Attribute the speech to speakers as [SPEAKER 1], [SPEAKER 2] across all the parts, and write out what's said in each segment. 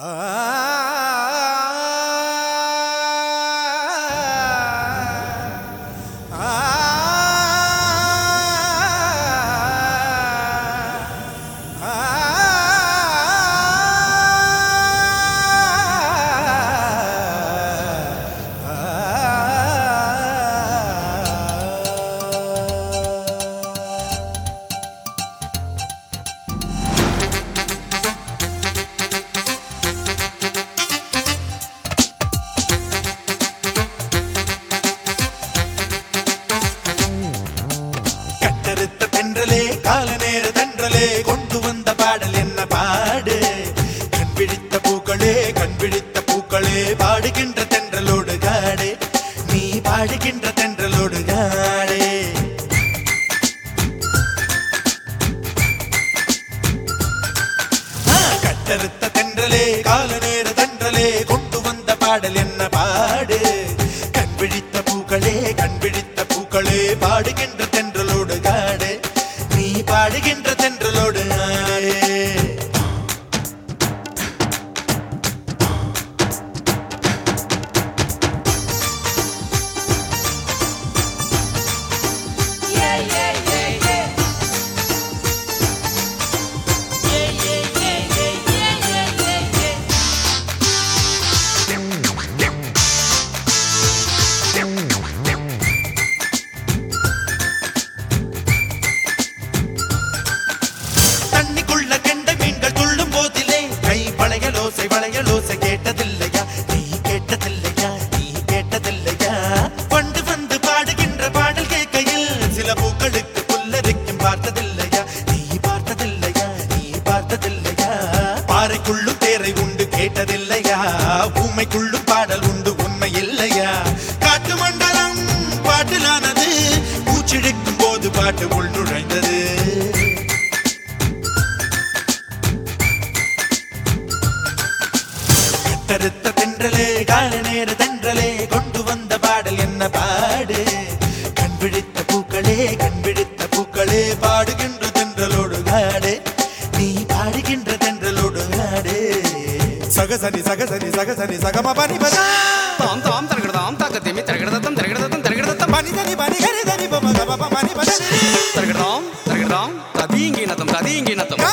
[SPEAKER 1] கட்டறுத்த தென்றலே கால நேர தென்றலே கொண்டு வந்த பாடல் என்ன பாடு கண் விழித்த பூக்களே கண் விழித்த பூக்களே பாடுகின்ற தென்றலோடு காடே நீ பாடுகின்ற தென்றலோடு காடே ஆ, கட்டறுத்த தென்றலே கால நேர தென்றலே கொண்டு வந்த பாடல் என்ன பாடு கண் விழித்த பூக்களே கண் விழித்த பூக்களே பாடுகின்ற தென்றலோடு காடு நீ பாடுகின்ற தென்றலோடு ஆடே
[SPEAKER 2] Yeah, yeah, yeah, yeah. Yeah, yeah, yeah, yeah, yeah, yeah, yeah, yeah.
[SPEAKER 1] தண்ணிக்குள்ள கெண்ட மீன்கள் துள்ளும் போதிலே கை வளையலோசை வளையலோசை கேட்டதில்லையா நீ கேட்டதில்லையா நீ கேட்டதில்லையா கொண்டு வந்து பாடுகின்ற பாடல் கேட்கையில் சில பூக்களுக்கு புல்லரிக்கும் பார்த்ததில்லையா நீ பார்த்ததில்லையா நீ பார்த்ததில்லையா பாறைக்குள்ளும் தேரை உண்டு கேட்டதில்லையா ஊமைக்குள்ளும் பாடல் உண்டு உண்மை இல்லையா காட்டு மண்டலம் பாட்டிலானது பூச்சிழிக்கும் போது பாட்டு உள் நுழைந்தது கட்டறுத்த தென்றலே கால நேர தென்றலே கொண்டு வந்த பாடல் என்ன பாடு கண் விழித்த பூக்களே கண் விழித்த பூக்களே பாடுகின்ற தென்றலோடு காடு நீ பாடுகின்ற தென்றலோடு காடு சகசனி சகசனி சகசனி சகம பனி பதா
[SPEAKER 3] தாம் தாம் தரகடதாம் தாக்கத்திமி தரகடதத்தம் தரகடதத்தம் தரகடதத்தம்
[SPEAKER 1] பனி தனி பனி கரி தனி பம கப ப பனி பதா
[SPEAKER 3] தரகடதாம் தரகடதாம் ததீங்கி நத்தம் ததீங்கி நத்தம்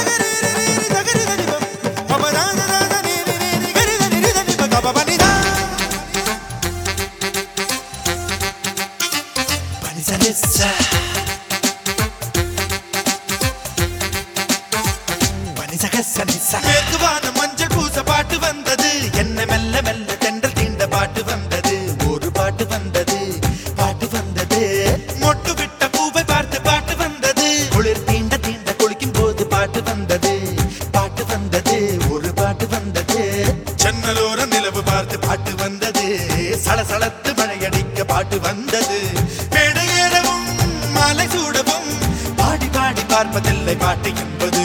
[SPEAKER 1] மேற்குவான மஞ்சள் பூச பாட்டு வந்தது என்ன மெல்ல மெல்ல தென்றல் தீண்ட பாட்டு வந்தது ஒரு பாட்டு வந்தது பாட்டு வந்தது மொட்டு விட்ட பூவை பார்த்து பாட்டு வந்தது குளிர் தீண்ட தீண்ட குளிக்கும் போது பாட்டு வந்தது பாட்டு வந்தது ஒரு பாட்டு வந்தது ஜன்னலோர நிலவு பார்த்து பாட்டு வந்தது சலசலத்து மழையடிக்க பாட்டு வந்தது மேடை ஏறவும் மாலை சூடவும் பாடி பாடி பார்ப்பதில்லை பாட்டு என்பது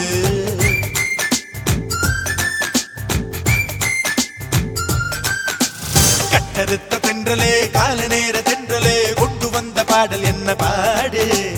[SPEAKER 1] கட்டறுத்த தென்றலே கால நேர தென்றலே கொண்டு வந்த பாடல் என்ன பாடு